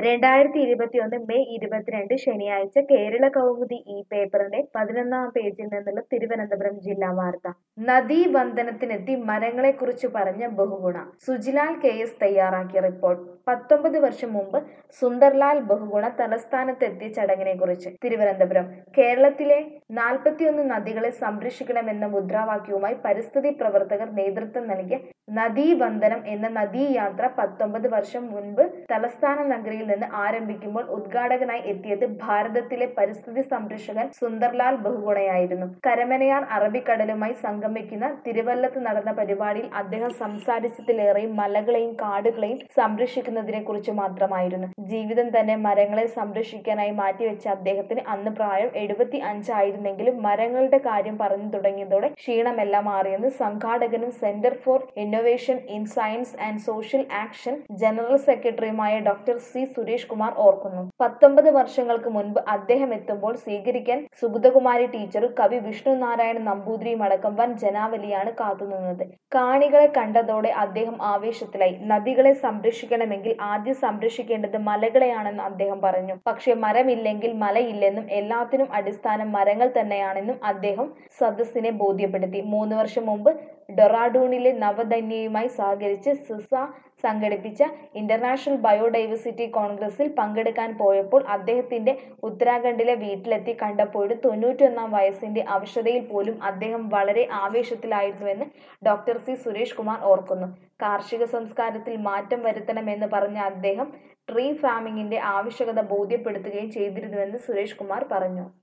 രണ്ടായിരത്തി ഇരുപത്തിയൊന്ന് മെയ് ഇരുപത്തിരണ്ട് ശനിയാഴ്ച കേരള കൗമുദി ഈ പേപ്പറിന്റെ പതിനൊന്നാം പേജിൽ നിന്നുള്ള തിരുവനന്തപുരം ജില്ലാ വാർത്ത നദീവന്ദനത്തിനെത്തി മരങ്ങളെക്കുറിച്ച് പറഞ്ഞ ബഹുഗുണ സുജിലാൽ കെ എസ് തയ്യാറാക്കിയ റിപ്പോർട്ട് പത്തൊമ്പത് വർഷം മുമ്പ് സുന്ദർലാൽ ബഹുഗുണ തലസ്ഥാനത്തെത്തിയ ചടങ്ങിനെക്കുറിച്ച് തിരുവനന്തപുരം കേരളത്തിലെ നാൽപ്പത്തിയൊന്ന് നദികളെ സംരക്ഷിക്കണമെന്ന മുദ്രാവാക്യവുമായി പരിസ്ഥിതി പ്രവർത്തകർ നേതൃത്വം നൽകിയ നദീവന്ദനം എന്ന നദീയാത്ര പത്തൊമ്പത് വർഷം മുൻപ് തലസ്ഥാന നഗരിയിൽ നിന്ന് ആരംഭിക്കുമ്പോൾ ഉദ്ഘാടകനായി എത്തിയത് ഭാരതത്തിലെ പരിസ്ഥിതി സംരക്ഷകൻ സുന്ദർലാൽ ബഹുഗുണയായിരുന്നു കരമനയാർ അറബിക്കടലുമായി സംഗമിക്കുന്ന തിരുവല്ലത്ത് നടന്ന പരിപാടിയിൽ അദ്ദേഹം സംസാരിച്ചതിലേറെയും മലകളെയും കാടുകളെയും സംരക്ഷിക്കുന്നതിനെ കുറിച്ച് മാത്രമായിരുന്നു ജീവിതം തന്നെ മരങ്ങളെ സംരക്ഷിക്കാനായി മാറ്റിവെച്ച അദ്ദേഹത്തിന് അന്ന് പ്രായം എഴുപത്തി അഞ്ചായിരുന്നെങ്കിലും മരങ്ങളുടെ കാര്യം പറഞ്ഞു തുടങ്ങിയതോടെ ക്ഷീണമെല്ലാം മാറിയെന്ന് സംഘാടകനും centre for innovation in science and social action general സെക്രട്ടറിയുമായ ഡോക്ടർ സി സുരേഷ് കുമാർ ഓർക്കുന്നു പത്തൊമ്പത് വർഷങ്ങൾക്ക് മുൻപ് അദ്ദേഹം എത്തുമ്പോൾ സ്വീകരിക്കാൻ സുഗതകുമാരി ടീച്ചറും കവി വിഷ്ണു നാരായണ നമ്പൂതിരിയും അടക്കം വൻ ജനാവലിയാണ് കാത്തുനിന്നത് കാണികളെ കണ്ടതോടെ അദ്ദേഹം ആവേശത്തിലായി നദികളെ സംരക്ഷിക്കണമെങ്കിൽ ആദ്യം സംരക്ഷിക്കേണ്ടത് മലകളെയാണെന്ന് അദ്ദേഹം പറഞ്ഞു പക്ഷെ മരമില്ലെങ്കിൽ മലയില്ലെന്നും എല്ലാത്തിനും അടിസ്ഥാനം മരങ്ങൾ തന്നെയാണെന്നും അദ്ദേഹം സദസ്സിനെ ബോധ്യപ്പെടുത്തി മൂന്ന് വർഷം മുമ്പ് ഡൊറാഡൂണിലെ നവധന്യയുമായി സഹകരിച്ച് സിസ സംഘടിപ്പിച്ച ഇന്റർനാഷണൽ ബയോഡൈവേഴ്സിറ്റി കോൺഗ്രസിൽ പങ്കെടുക്കാൻ പോയപ്പോൾ അദ്ദേഹത്തിന്റെ ഉത്തരാഖണ്ഡിലെ വീട്ടിലെത്തി കണ്ടപ്പോഴും തൊണ്ണൂറ്റൊന്നാം വയസ്സിന്റെ അവശതയിൽ പോലും അദ്ദേഹം വളരെ ആവേശത്തിലായിരുന്നുവെന്ന് ഡോക്ടർ സി സുരേഷ് കുമാർ ഓർക്കുന്നു കാർഷിക സംസ്കാരത്തിൽ മാറ്റം വരുത്തണമെന്ന് പറഞ്ഞ അദ്ദേഹം ട്രീ ഫാമിംഗിന്റെ ആവശ്യകത ബോധ്യപ്പെടുത്തുകയും ചെയ്തിരുന്നുവെന്ന് സുരേഷ് കുമാർ പറഞ്ഞു